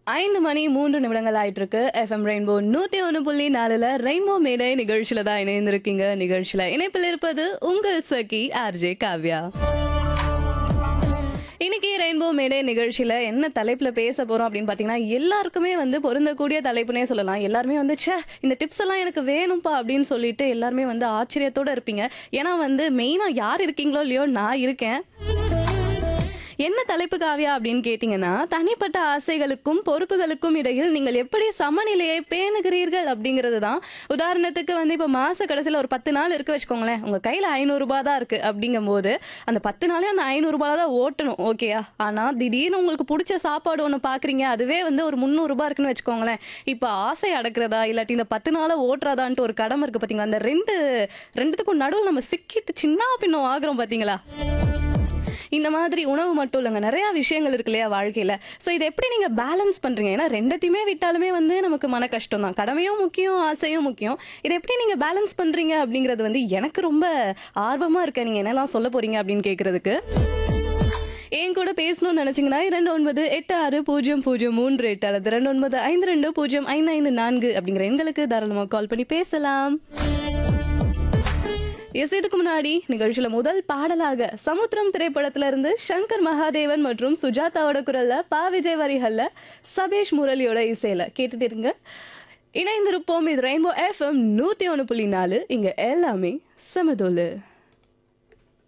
ஐந்து மணி மூன்று நிமிடங்கள் ஆயிட்டு இருக்கு எஃப்எம் ரெயின்போ நூத்தி ஒன்று புள்ளி நாலுல ரெயின்போ மேடை நிகழ்ச்சியில தான் இணைந்திருக்கீங்க நிகழ்ச்சியில இணைப்பில் இருப்பது உங்கள் சகி ஆர்ஜே காவ்யா இன்னைக்கு ரெயின்போ மேடை நிகழ்ச்சியில என்ன தலைப்புல பேச போறோம் அப்படின்னு பாத்தீங்கன்னா எல்லாருக்குமே வந்து பொருந்தக்கூடிய தலைப்புனே சொல்லலாம் எல்லாருமே வந்து ச்சே இந்த டிப்ஸ் எல்லாம் எனக்கு வேணும்ப்பா அப்படின்னு சொல்லிட்டு எல்லாருமே வந்து ஆச்சரியத்தோட இருப்பீங்க ஏன்னா வந்து மெயினா யார் இருக்கீங்களோ இல்லையோ நான் இருக்கேன் என்ன தலைப்பு காவியா அப்படின்னு கேட்டிங்கன்னா தனிப்பட்ட ஆசைகளுக்கும் பொறுப்புகளுக்கும் இடையில் நீங்கள் எப்படி சமநிலையை பேணுகிறீர்கள் அப்படிங்கிறது தான் உதாரணத்துக்கு வந்து இப்போ மாச கடைசியில் ஒரு பத்து நாள் இருக்கு வச்சுக்கோங்களேன் உங்கள் கையில் ஐநூறுரூபா தான் இருக்குது அப்படிங்கும்போது அந்த பத்து நாளே அந்த ஐநூறுரூபா தான் ஓட்டணும் ஓகேயா ஆனால் திடீர்னு உங்களுக்கு பிடிச்ச சாப்பாடு ஒன்று பார்க்குறீங்க அதுவே வந்து ஒரு முந்நூறுரூபா இருக்குன்னு வச்சுக்கோங்களேன் இப்போ ஆசை அடக்கிறதா இல்லாட்டி இந்த பத்து நாளை ஓட்டுறதான்ட்டு ஒரு கடமை இருக்குது பார்த்தீங்களா அந்த ரெண்டு ரெண்டுத்துக்கும் நடுவில் நம்ம சிக்கிட்டு சின்ன பின்னம் ஆகுறோம் பார்த்தீங்களா இந்த மாதிரி உணவு மட்டும் இல்லைங்க நிறைய விஷயங்கள் இருக்கு இல்லையா வாழ்க்கையில ஸோ இதை எப்படி நீங்க பேலன்ஸ் பண்றீங்க ஏன்னா ரெண்டத்தையுமே விட்டாலுமே வந்து நமக்கு மன கஷ்டம் தான் கடமையும் முக்கியம் ஆசையும் முக்கியம் இதை எப்படி நீங்க பேலன்ஸ் பண்றீங்க அப்படிங்கிறது வந்து எனக்கு ரொம்ப ஆர்வமா இருக்கு நீங்க என்னெல்லாம் சொல்ல போறீங்க அப்படின்னு கேட்கறதுக்கு என் கூட பேசணும்னு நினைச்சீங்கன்னா இரண்டு ஒன்பது எட்டு ஆறு பூஜ்ஜியம் பூஜ்ஜியம் மூன்று எட்டு அல்லது ரெண்டு ஒன்பது ஐந்து ரெண்டு பூஜ்ஜியம் ஐந்து ஐந்து நான்கு அப்படிங்கிற எண்களுக்கு தாராளமாக கால் பண்ணி பேசலாம் எஸ் இதுக்கு முன்னாடி நிகழ்ச்சியில முதல் பாடலாக சமுத்திரம் திரைப்படத்துல இருந்து சங்கர் மகாதேவன் மற்றும் சுஜாதாவோட குரல்ல பா விஜய் வரிகள்ல சபேஷ் முரளியோட இசையில கேட்டுட்டு இருங்க இணைந்திருப்போம் இது ரெயின்போ எஃப்எம் நூத்தி ஒன்று புள்ளி நாலு இங்க எல்லாமே சமதோலு